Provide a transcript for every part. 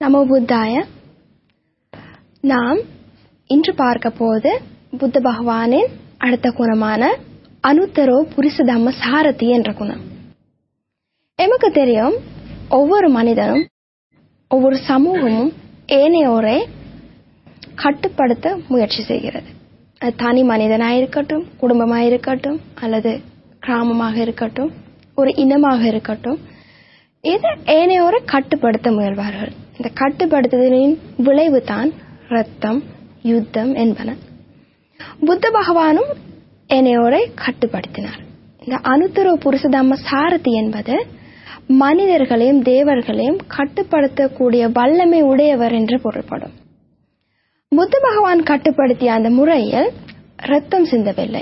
நமோ புத்தாய நாம் இன்று பார்க்க போது புத்த பகவானின் அடுத்த குணமான அனுத்தரோ புரிச தம்ம சாரதி என்ற குணம் எமக்கு தெரியும் ஒவ்வொரு மனிதனும் ஒவ்வொரு சமூகமும் ஏனையோரை கட்டுப்படுத்த முயற்சி செய்கிறது அது தனி மனிதனாயிருக்கட்டும் குடும்பமாயிருக்கட்டும் அல்லது கிராமமாக இருக்கட்டும் ஒரு இனமாக இருக்கட்டும் இது ஏனையோரை கட்டுப்படுத்த முயல்வார்கள் இந்த கட்டுப்படுத்துதலின் விளைவு தான் ரத்தம் யுத்தம் என்பன புத்த பகவானும் ஏனையோரை கட்டுப்படுத்தினார் இந்த அனுத்தரோ புருஷதம்ம சாரதி என்பது மனிதர்களையும் தேவர்களையும் கட்டுப்படுத்தக்கூடிய வல்லமை உடையவர் என்று பொருள்படும் புத்த பகவான் கட்டுப்படுத்திய அந்த முறையில் ரத்தம் சிந்தவில்லை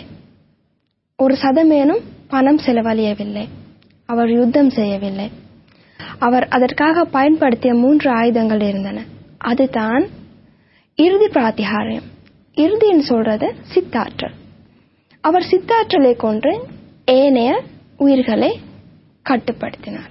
ஒரு சதமேனும் பணம் செலவழியவில்லை அவர் யுத்தம் செய்யவில்லை அவர் அதற்காக பயன்படுத்திய மூன்று ஆயுதங்கள் இருந்தன அதுதான் இறுதி பிராத்திகாரியம் இறுதின்னு சொல்றது சித்தாற்றல் அவர் சித்தாற்றலை கொண்டு ஏனைய உயிர்களை கட்டுப்படுத்தினார்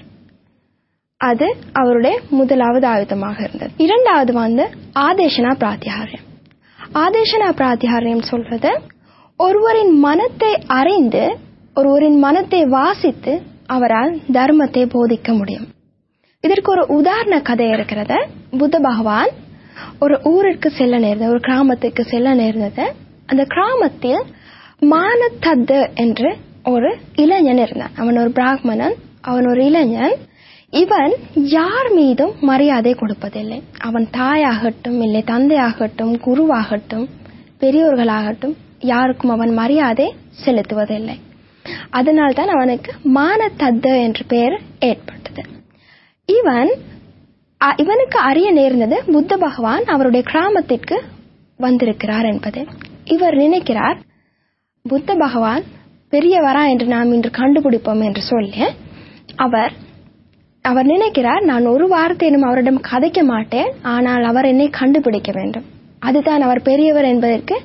அது அவருடைய முதலாவது ஆயுதமாக இருந்தது இரண்டாவது வந்து ஆதேசனா பிராத்தியாரியம் ஆதேசனா பிராத்தியாரியம் சொல்றது ஒருவரின் மனத்தை அறிந்து ஒருவரின் மனத்தை வாசித்து அவரால் தர்மத்தை போதிக்க முடியும் இதற்கு ஒரு உதாரண கதை இருக்கிறத புத்த பகவான் ஒரு ஊருக்கு செல்ல நேர்ந்தது ஒரு கிராமத்துக்கு செல்ல நேர்ந்தது அந்த கிராமத்தில் மானத்தத்து என்று ஒரு இளைஞன் இருந்தான் அவன் ஒரு பிராமணன் அவன் ஒரு இளைஞன் இவன் யார் மீதும் மரியாதை கொடுப்பதில்லை அவன் தாயாகட்டும் இல்லை தந்தையாகட்டும் குருவாகட்டும் பெரியோர்களாகட்டும் யாருக்கும் அவன் மரியாதை செலுத்துவதில்லை அதனால்தான் அவனுக்கு மானத்தத்து என்று பெயர் ஏற்பட்டது இவன் இவனுக்கு அறிய நேர்ந்தது புத்த பகவான் அவருடைய கிராமத்திற்கு வந்திருக்கிறார் என்பது இவர் நினைக்கிறார் புத்த பகவான் பெரியவரா என்று நாம் இன்று கண்டுபிடிப்போம் என்று சொல்லி அவர் அவர் நினைக்கிறார் நான் ஒரு வார்த்தையிலும் அவரிடம் கதைக்க மாட்டேன் ஆனால் அவர் என்னை கண்டுபிடிக்க வேண்டும் அதுதான் அவர் பெரியவர் என்பதற்கு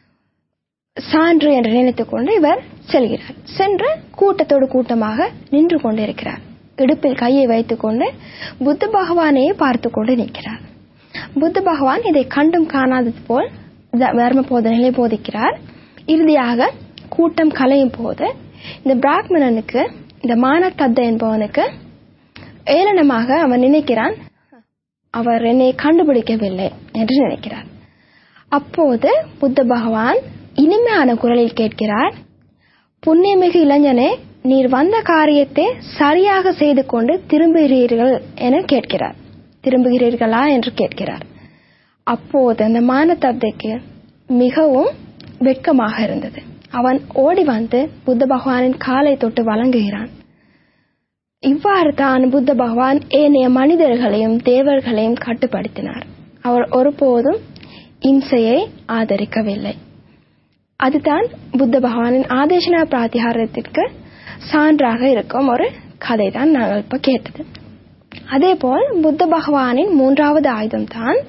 சான்று என்று நினைத்துக் கொண்டு இவர் செல்கிறார் சென்று கூட்டத்தோடு கூட்டமாக நின்று கொண்டிருக்கிறார் இடுப்பில் கையை வைத்துக்கொண்டு புத்த பகவானையே பார்த்து கொண்டு நிற்கிறார் புத்த பகவான் இதை கண்டும் காணாதது போல் தர்ம போதனைகளை போதிக்கிறார் இறுதியாக கூட்டம் கலையும் போது இந்த பிராக்மணனுக்கு இந்த மானத்தத்த என்பவனுக்கு ஏளனமாக அவன் நினைக்கிறான் அவர் என்னை கண்டுபிடிக்கவில்லை என்று நினைக்கிறார் அப்போது புத்த பகவான் இனிமையான குரலில் கேட்கிறார் புண்ணியமிகு இளைஞனே நீர் வந்த காரியத்தை சரியாக செய்து கொண்டு திரும்புகிறீர்கள் என கேட்கிறார் திரும்புகிறீர்களா என்று கேட்கிறார் அப்போது அந்த மானத்தத்தைக்கு மிகவும் வெட்கமாக இருந்தது அவன் ஓடி வந்து புத்த பகவானின் காலை தொட்டு வழங்குகிறான் இவ்வாறு தான் புத்த பகவான் ஏனைய மனிதர்களையும் தேவர்களையும் கட்டுப்படுத்தினார் அவர் ஒருபோதும் இம்சையை ஆதரிக்கவில்லை அதுதான் புத்த பகவானின் ஆதேசனா பிராத்திகாரத்திற்கு சான்றாக இருக்கும் ஒரு கதை தான் நாங்கள் இப்ப கேட்டது அதே போல் புத்த பகவானின் மூன்றாவது ஆயுதம் தான்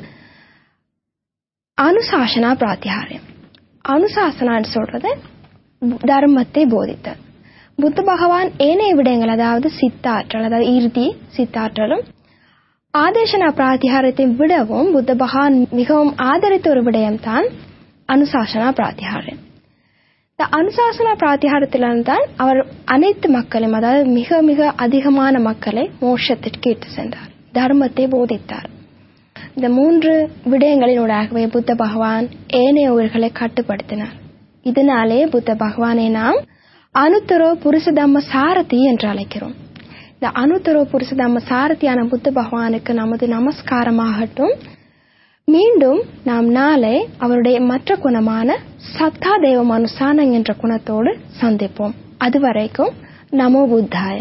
அனுசாசனா பிராத்திகாரியம் அனுசாசனான்னு சொல்றது தர்மத்தை போதித்தல் புத்த பகவான் ஏனைய விடயங்கள் அதாவது சித்தாற்றல் அதாவது இறுதி சித்தாற்றலும் ஆதேசனா பிராத்திகாரத்தை விடவும் புத்த பகவான் மிகவும் ஆதரித்த ஒரு விடயம் தான் அனுசாசனா பிராத்திகாரம் இந்த அனுசாசனா பிராத்திகாரத்தில்தான் அவர் அனைத்து மக்களையும் அதாவது மிக மிக அதிகமான மக்களை மோட்சத்திற்கு இட்டு சென்றார் தர்மத்தை போதித்தார் இந்த மூன்று விடயங்களினூடாகவே புத்த பகவான் ஏனைய உயிர்களை கட்டுப்படுத்தினார் இதனாலே புத்த பகவானை நாம் அனுத்தரோ புருஷதம்ம சாரதி என்று அழைக்கிறோம் இந்த அனுத்தரோ புருஷதம்ம சாரதியான புத்த பகவானுக்கு நமது நமஸ்காரமாகட்டும் மீண்டும் நாம் நாளை அவருடைய மற்ற குணமான சத்தா தேவ மனுசானங் என்ற குணத்தோடு சந்திப்போம் அதுவரைக்கும் நமோ புத்தாய